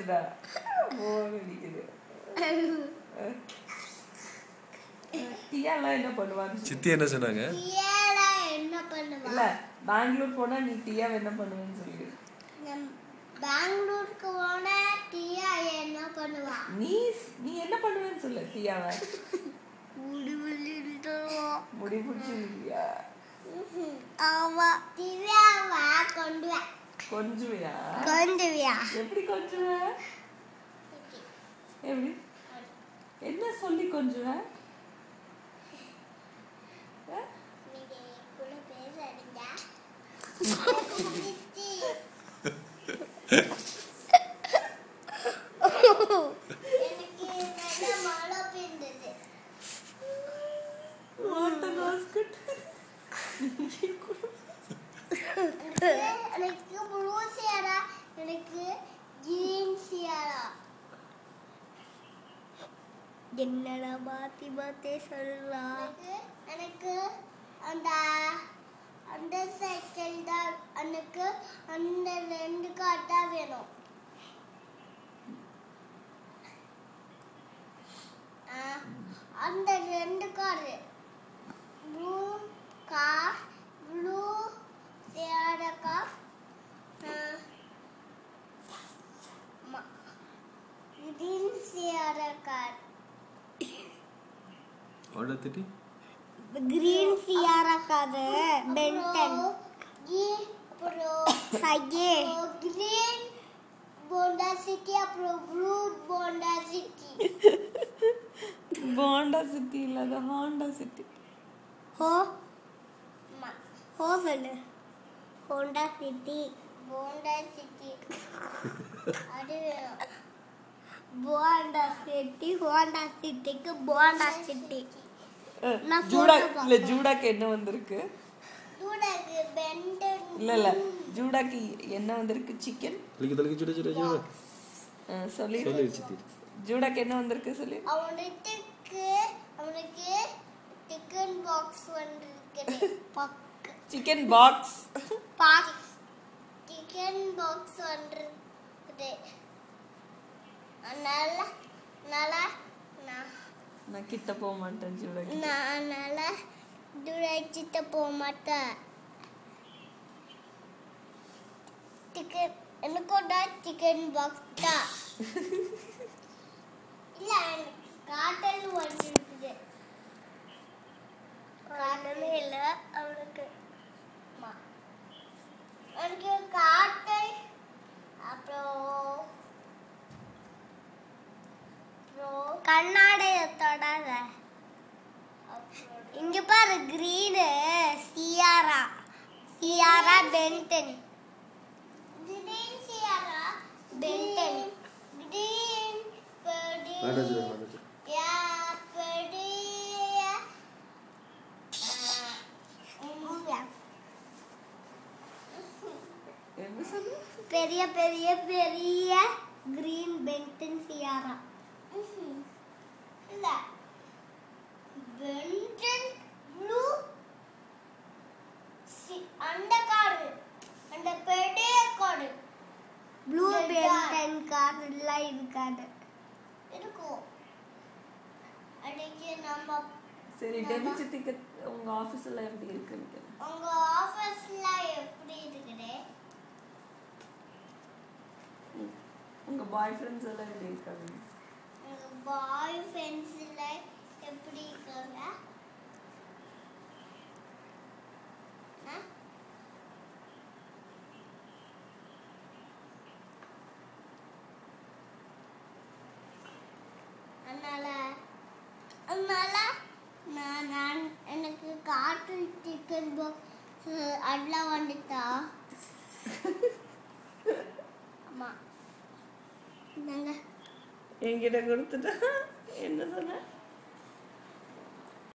அடிக்குதா போர் அடிக்குது டீயாலாம் என்ன பண்ணுவான்னு சொல்லு. சித்தி என்ன சொன்னாங்க ஏடா என்ன பண்ணுவா இல்ல பெங்களூர் போனா நீ டீயா என்ன பண்ணுவேன்னு சொல்லு நம் பெங்களூருக்கு போனா டீயா என்ன பண்ணுவா நீ நீ என்ன பண்ணுவேன்னு சொல்லு டீயாவை முடி விழுந்துருவோம் முடி பிடிச்சிருக்கியா ஆமா திவ்யாவா கொண்டு வா கொஞ்சுவியா கொண்டுவியா எப்படி கொஞ்சுவ எப்படி என்ன சொல்லி கொஞ்சுவ ஆ? நீங்க கூட பேசுறீங்க எனக்கு நல்ல மழை பெய்ந்தது What a basket. எனக்கு ப்ளூ சேரா எனக்கு கிரீன் சேரா என்னடா மாத்தி மாத்தி சொல்லலாம் எனக்கு எனக்கு அந்த அந்த சைக்கிள் தான் எனக்கு அந்த ரெண்டு கார் தான் வேணும் ஆ, அந்த ரெண்டு காரு blue car blue Sierra car green Sierra car அவட திட்டி ग्रीन सियारा का है बेंटन ये प्रो साइए green bonda city pro blue bonda city bonda city இல்லாத ஹாண்டா சிட்டி हो हो சொல்லு ஹோண்டா சிட்டி போண்டா சிட்டி அது போண்டா சிட்டி ஹோண்டா சிட்டிக்கு போண்டா சிட்டி நான் ஜூடா photo இல்ல ஜூடாக்கு என்ன வந்திருக்கு சூடாக்கு பெண்டன் இல்ல இல்ல ஜூடாக்கு என்ன வந்திருக்கு சிக்கன் தலிக்கு தலிக்கு சுட சுட சுட சொல்லி சொல்லி சித்தி ஜூடாக்கு என்ன வந்திருக்கு சொல்லி அவனுக்கு அவனுக்கு டிக்கன் பாக்ஸ் வந்திருக்குது பக்கு சிக்கன் பாக்ஸ் பாக்ஸ் டிக்கன் பாக்ஸ் வந்திருக்குது அதனால அதனால நான் நான் கிட்ட போக மாட்டேன் ஜூடாக்கு நான் அதனால துரைச்சிட்டு போக மாட்டேன் டிக்கன் எனக்கோட சிக்கன் பாக்ஸ் தான் இல்ல எனக்கு காட்டல் வந்துருக்குது காட்டலே இல்ல அவனுக்கு ஆமா. எனக்கு காட்டல் அப்புறம் அப்புறம் கண்ணாடியை தொடாத இங்க பாரு கிரீனு சியாரா சியாரா பென்டன் கிரீன் சியாரா பென்டன் கிரீன் ஆட சுட ஆட சுட யா பெரிய என்ன சொல்லு பெரிய பெரிய பெரிய கிரீன் பென்டன் சியாரா இல்ல பென்டன் ப்ளூ அந்த காடு அந்த பெரிய காடு ப்ளூ பென்டன் கார் எல்லாம் இருக்காது இருக்கும் அன்னைக்கு நம்ம சரி டெபி சித்திக்கு உங்க ஆபீஸ்ல எப்படி இருக்குன்னு உங்க ஆபீஸ்ல எப்படி இருக்குது உங்க பாய் ஃப்ரெண்ட்ஸ் எல்லாம் எப்படி இருக்காங்க உங்க பாய் ஃப்ரெண்ட்ஸ்ல எப்படி இருக்காங்க ஆ? அதனால அதனால நான் நான் எனக்கு கார்ட்டூன் சிக்கன் பாக்ஸ் அதெல்லாம் வந்துட்டா ஆமா நாங்கள் என்கிட்ட கொடுத்துட்டா என்ன சொன்ன